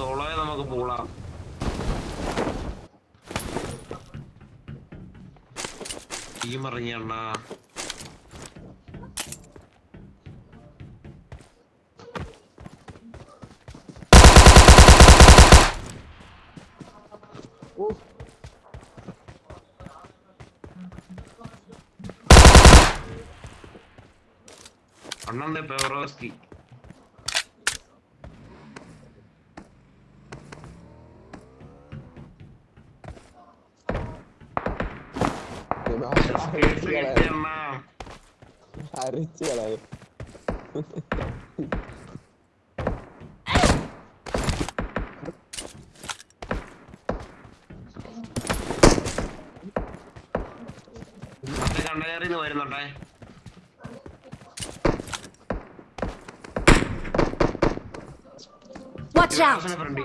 സോളോയെ നമുക്ക് പൂളാം ടീം ഇറങ്ങിയണ്ണ അണ്ണന്റെ പെവറോസ്കി കേസ് കിട്ടിയണ്ണ അരിച്ചു കളയും മറ്റേ കണ്ടകയറിന്ന് വരുന്നുണ്ടേ Watch out! ഫ്രണ്ടി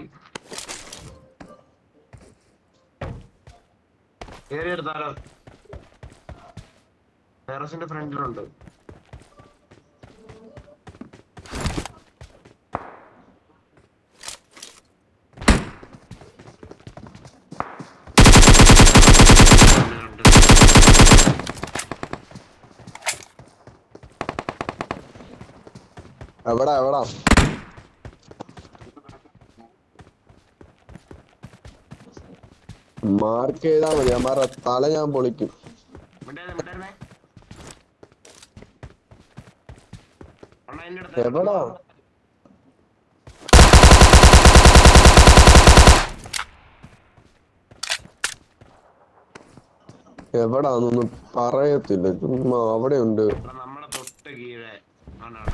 കേറി എടുത്താലോ ടെറസിന്റെ ഫ്രണ്ടിലുണ്ട് കണ്ട്, കണ്ട്. എവിടാ എവിടാ മാർക്ക് ചെയ്താ മതി അമ്മാരുടെ തല ഞാൻ പൊളിക്കും മിണ്ടായിരുന്നേ, മിണ്ടായിരുന്നേ. അണ്ണാ എന്റെ അടുത്ത് എവിടാ എവിടാന്നൊന്നും പറയത്തില്ല ചുമ്മാ അവിടെ ഉണ്ട് എടാ, നമ്മളെ തൊട്ട് കീഴെ ആണാണ്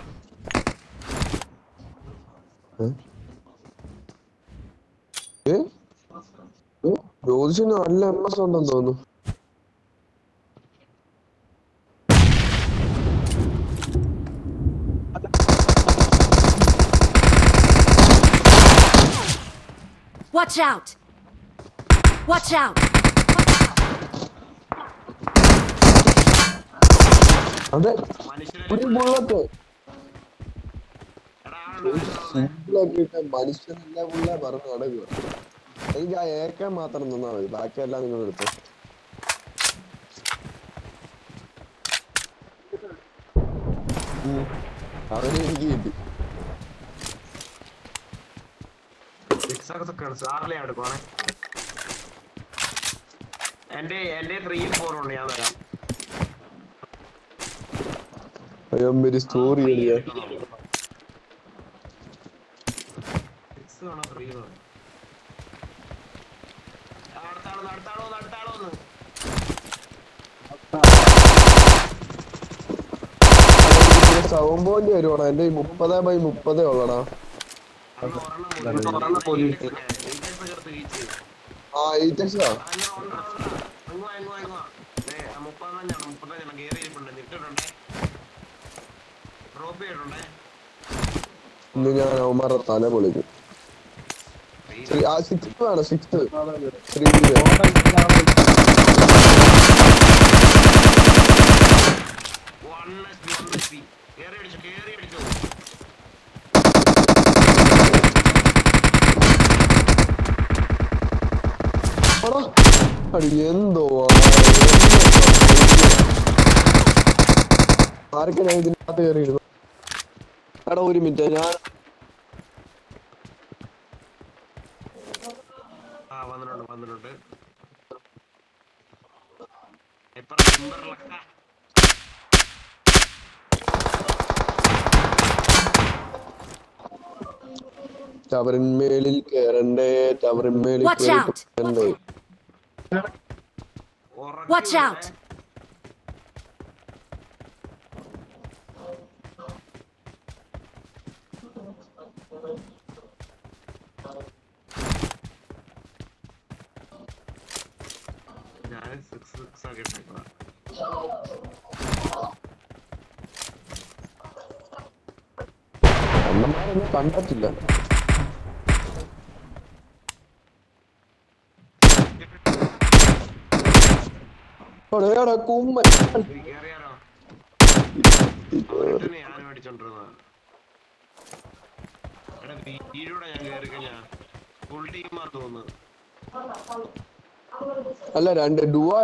ഏ ഏ? ജ്യോതിഷിന് നല്ല എം എസ് ഉണ്ടെന്ന് തോന്നുന്നു Watch out! Watch out! അതെ മനുഷ്യരെ ഒരു ബുള്ളറ്റ് എടാ, ആളുണ്ട്, ആളുണ്ട്. സിമ്പിളാക്കിയിട്ട് മനുഷ്യനെല്ലാം പുള്ളേ പറഞ്ഞു നടക്കുക എനിക്ക് ആ ഏക്കാൻ മാത്രം തന്നാ മതി ബാക്കിയെല്ലാം നിങ്ങൾ എടുത്തു അവന് എനിക്ക് കിട്ടി Six ഒക്കെ ഉണ്ട്. സാറിലെ എടുക്കുവാണേ എന്റെ എന്റെ ത്രീയും ഫോറും ഉണ്ട് ഞാൻ തരാം അയ്യൊരു സ്റ്റോറി എഴുതിയ Six വേണോ three വേണോ? ആ, അടുത്ത ആള്, അടുത്ത ആള് വന്ന്, അടുത്ത ആള് വന്ന്. സൗണ്ട് പോയിന്റ് വരുവാണോ എന്റെ ഈ മുപ്പത് ബൈ മുപ്പതേ ഉള്ളടാ അന്ന് ഒരെണ്ണം പോയി. Eight ഒക്കെ, eight ഒക്കെ എടുത്ത് വീഴ്ച. ആ എയ്റ്റക്സാ ആ, ഇങ്ങ് വാ, ഉണ്ട്, ഉണ്ട്. ഇങ്ങ് വാ, ഇങ്ങ് വാ, ഇങ്ങ് വാ. ദേ, ആ മുപ്പത്തഞ്ചാണ്, മുപ്പത്തഞ്ചെണ്ണം കേറി ഇരിപ്പുണ്ട്. നിട്ടിട്ടുണ്ടേ. Drop ചെയ്തിട്ടുണ്ടേ. ഇന്ന് ഞാൻ അവന്മാരുടെ തല പൊളിക്കും Three- ആ സിക്സ് വേണം six three One HP, one HP. കേറി അടിച്ചു, കേറി അടിച്ചു. അടി എന്തോ ആർക്കും ഞാൻ ഇതിനകത്ത് കയറിയിരുന്നു എടാ ഒരു മിനിറ്റ് ഞാൻ ആ, വന്നിട്ടുണ്ട്, വന്നിട്ടുണ്ട്. ഇപ്പുറം ടിമ്പറിലൊക്കെ. ടവറിന്മേലിൽ കയറണ്ടേ ടവറിന്മേലിൽ Watch കയറി out. കയറണ്ടേ ഉറക്കി Watch വിടണേ. out. ഞാൻ സിക്സ് സിക്സ് ആക്കി ഇട്ടേക്കുവാ. അണ്ണന്മാരൊന്നും കണ്ടിട്ടില്ല എടാ, എടാ, കുമ്മൻ ഇത് കേറിയാലോ? അവനെ ഞാനും അടിച്ചോണ്ടിരുന്നത്. എടാ, വീടിലൂടെ ഞാൻ കേറി കഴിഞ്ഞാ ഫുൾ ടീമാ തോന്നുന്നു അല്ല രണ്ട് ഡുവ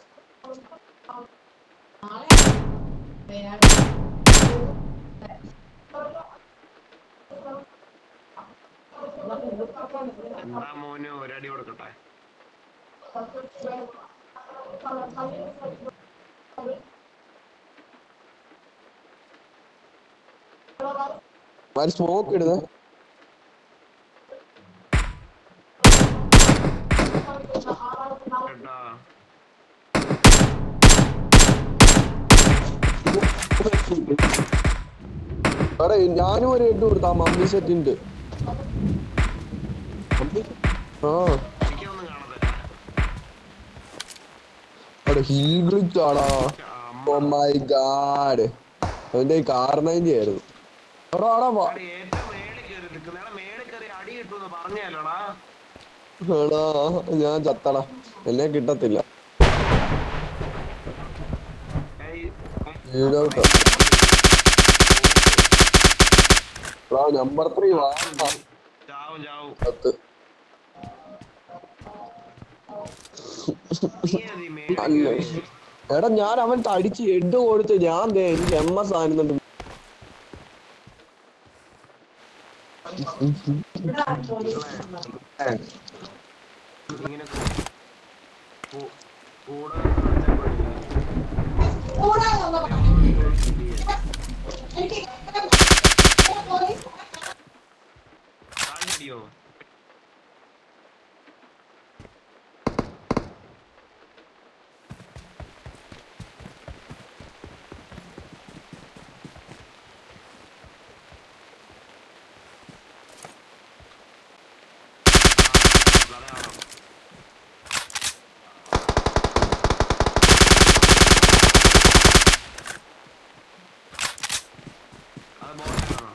എന്താ മോന് ഒരടി കൊടുക്കട്ടെ മാര് സ്മോക്ക് ഇടുന്നത് കേട്ടാ എടാ ഞാനും ഒരു ഹെഡ് കൊടുത്താ മമ്മി സെറ്റ് ഉണ്ട് ആ എനിക്കൊന്നും കാണത്തില്ല അവിടെ ഹീൽ ഗ്ലിച്ച് ആടാ ഓ മൈ ഗാഡ് അവന്റെ കാരണതിന്റെ ആയിരുന്നു എടാ ആടാ വാ അടി ഏറ്റവും മേളിൽ കയറി നിൽക്കുന്ന മേളിൽ കയറി അടി കിട്ടുമെന്ന് പറഞ്ഞല്ലോടാ എടാ ഞാൻ ചത്തടാ എന്നെ കിട്ടത്തില്ല ഏയ്, Lead out ആ. എടാ നമ്പർ ത്രീ വാ ചാവും ചാവും പത്ത് നീ ഏത് ഈ മേളിൽ അല്ല കയറി? എടാ ഞാൻ അവൻ തടിച്ച് ഹെഡ് കൊടുത്ത് ഞാൻ ദേ എനിക്ക് എം എസ് ആയിരുന്നുണ്ട് ഇങ്ങനെ കൂ- കൂ- കൂടെ നിന്ന് താഴെയടിയോ? ആ, അതാണ്. അത് ബോട്ടാണോ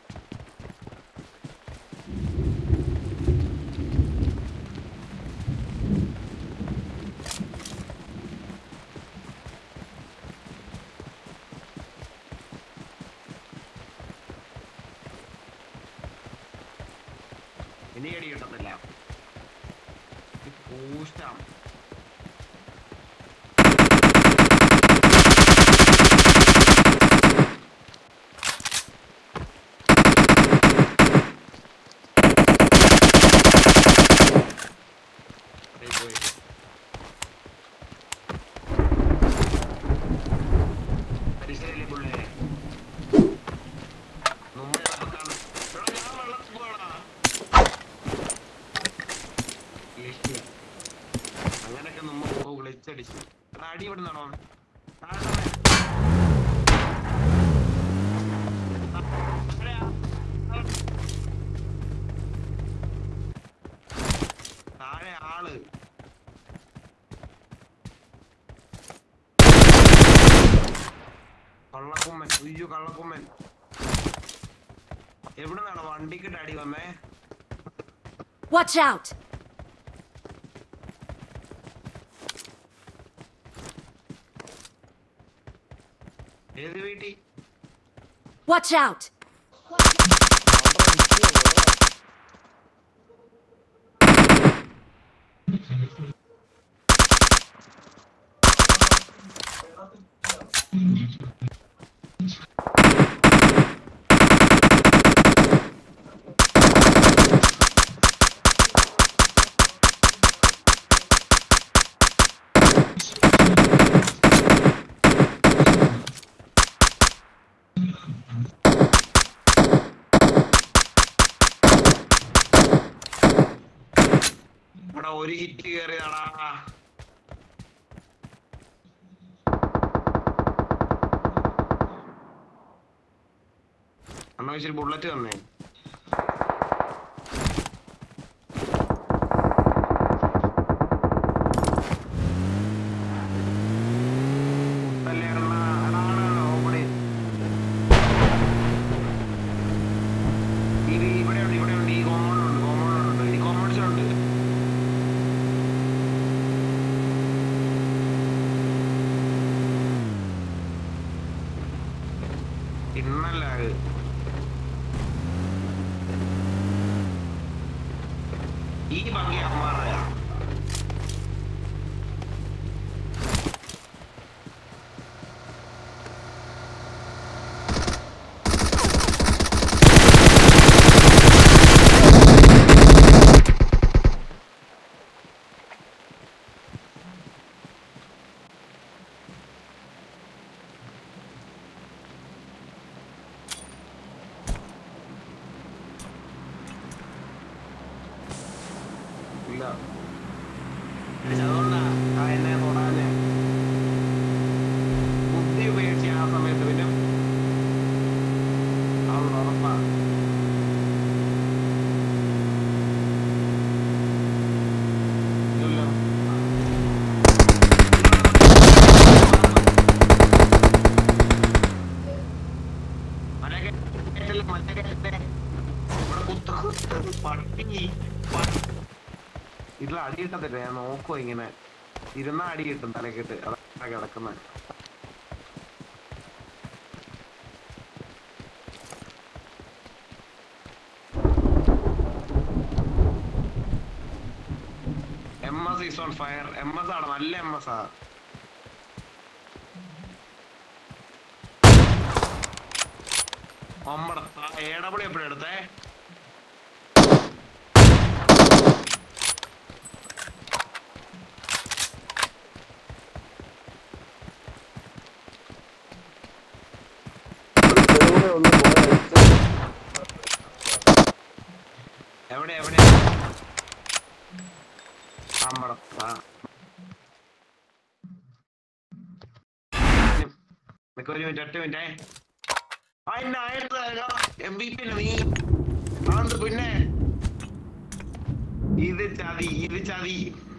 ഇനി അടി കിട്ടത്തില്ല പൂഷ്ടാം പോയി പരിസരയിലെ പുള്ളേ നമ്മളെ നമുക്കാണ് എടാ ഞാൻ വെള്ളത്തിൽ പോകണ അങ്ങനൊക്കെ നമ്മ ഗ്ലിച്ചടിച്ചു എടാ അടി ഇവിടെ നിന്നാണോ താഴെ ആള് കള്ളക്കുമ്മൻ ഉയ്യോ കള്ളക്കുമ്മൻ എവിടെ നിന്നാണ് വണ്ടിക്ക് അടി വന്നേ Watch out! ഏത് വീട്ടിൽ Watch out! ഇവിടെ ഒരു ഹിറ്റ് കയറിയതാടാ അണ്ണ ഇച്ചിരി ബുള്ളറ്റ് തന്നേ മുട്ടല്ലേ അണ്ണാ? അടാ, അടാ, അടാ, ഓപ്പണേ. ഇത് ഇവിടെയുണ്ട് ഇവിടെയുണ്ട് ഈ കോമ്പൗണ്ടിലുണ്ട് കോമ്പൗണ്ടിലുണ്ട് ഈ കോമ്പൗണ്ട്സിലുണ്ട് ഇന്നല്ല അത് ഈ ഭംഗി അമ്മാറയാ ഇല്ല അതുകൊണ്ടാ ആ എന്നെ തൊടാഞ്ഞെ ബുദ്ധി ഉപയോഗിച്ച് ആ സമയത്ത് പിന്നെ അവൾ ഉറപ്പാ ഇല്ലല്ലോ മറ്റേ കേട്ടില്ല, മറ്റേ കേട്ടില്ലേ? ഇവിടെ കുത്ത് കുത്ത് പട്ടി പട്ടി ഇതിൽ അടി കിട്ടത്തില്ല ഞാൻ നോക്കുവോ ഇങ്ങനെ ഇരുന്ന അടി കിട്ടും തലക്കിട്ട് അതാ കിടക്കുന്നത് M S is on fire M S ആണ് നല്ല എം എസ് ആ ഒമ്പട എ ഡബ്ല്യു എപ്പോഴും എടുത്തേ ഒരുത്തനും കൂടെ ഒന്ന് പോയി അടിച്ച് എവിടെ എവിടെ അമ്പടം ആ നിനക്ക് ഒരു മിനിറ്റ് ഒറ്റ മിനിറ്റേ ആ എന്നെ ആയിട്ട് എം ബി പി നീ ആന്ത് പിന്നെ ഇത് ചതി ഇത് ചതി